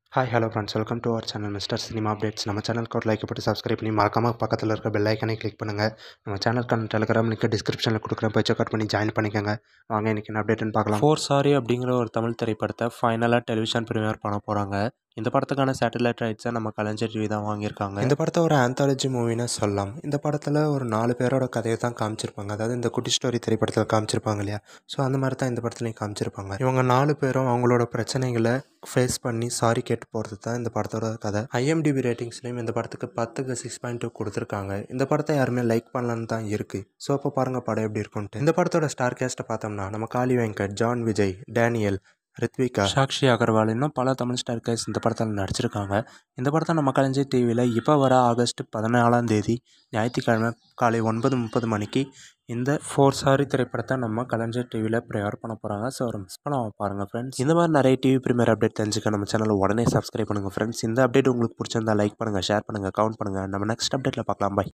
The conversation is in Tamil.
hi hello friends welcome to our channel mister cinema updates நம்ம சேனலுக்கு ஒரு லைக் போட்டு சப்ஸ்கிரைப் பண்ணி மறக்காம பக்கத்தில் இருக்க பெல் ஐக்கனை கிளிக் பண்ணுங்கள் நம்ம சேனலுக்கான டெலிகிராம் லிங்க் டிஸ்கிரிப்ஷனில் கொடுக்குறேன் போய் செக் அவுட் பண்ணி ஜாயின் பண்ணிக்கோங்க வாங்க இன்றைக்கி என்ன அப்டேட்னு பார்க்கலாம் ஃபோர் சாரி அப்படிங்கிற ஒரு தமிழ் திரைப்படத்தை ஃபைனலாக டெலிவிஷன் ப்ரீமியர் பண்ண போகிறாங்க இந்த படத்துக்கான சேட்டலைட் ரைட்ஸை நம்ம கலைஞர் டிவி தான் வாங்கியிருக்காங்க இந்த படத்தை ஒரு ஆந்தாலஜி மூவின்னு சொல்லலாம் இந்த படத்தில் ஒரு நாலு பேரோட கதையை தான் காமிச்சிருப்பாங்க அதாவது இந்த குட்டி ஸ்டோரி திரைப்படத்தில் காமிச்சிருப்பாங்க இல்லையா ஸோ அந்த மாதிரி தான் இந்த படத்துலையும் காமிச்சிருப்பாங்க இவங்க நாலு பேரும் அவங்களோட பிரச்சனைகளை ஃபேஸ் பண்ணி சாரி கேட்டு போகிறது தான் இந்த படத்தோட கதை ஐஎம்டிபி ரேட்டிங்ஸ்லையும் இந்த படத்துக்கு பத்துக்கு சிக்ஸ் பாயிண்ட் டூ கொடுத்துருக்காங்க இந்த படத்தை யாருமே லைக் பண்ணலான்னு தான் இருக்குது ஸோ அப்போ பாருங்கள் படம் எப்படி இருக்கும்ட்டு இந்த படத்தோட ஸ்டார் கேஸ்ட்டை பார்த்தோம்னா நம்ம காளி வெங்கட் ஜான் விஜய் டேனியல் ரித்விகா சாக்ஷி அகர்வால் இன்னும் பல தமிழ் ஸ்டார் கைஸ் இந்த படத்தில் நடிச்சிருக்காங்க இந்த படத்தை நம்ம கலைஞர் டிவியில் இப்போ வர ஆகஸ்ட் பதினாலாம் தேதி ஞாயிற்றுக்கிழமை காலை ஒன்பது முப்பது மணிக்கு இந்த ஃபோர் சாரி திரைப்படத்தை நம்ம கலைஞர் டிவியில் ப்ரேயர் பண்ண போகிறாங்க ஸோ ஒரு மிஸ் பண்ணாமல் பாருங்கள் ஃப்ரெண்ட்ஸ் இந்த மாதிரி நிறைய டிவி ப்ரீமியர் அப்டேட் தெரிஞ்சுக்க நம்ம சேனலை உடனே சப்ஸ்கிரைப் பண்ணுங்கள் ஃப்ரெண்ட்ஸ் இந்த அப்டேட் உங்களுக்கு பிடிச்சிருந்தா லைக் பண்ணுங்கள் ஷேர் பண்ணுங்கள் கவுண்ட் பண்ணுங்கள் நம்ம நெக்ஸ்ட் அப்டேட்டில் பார்க்கலாம் பை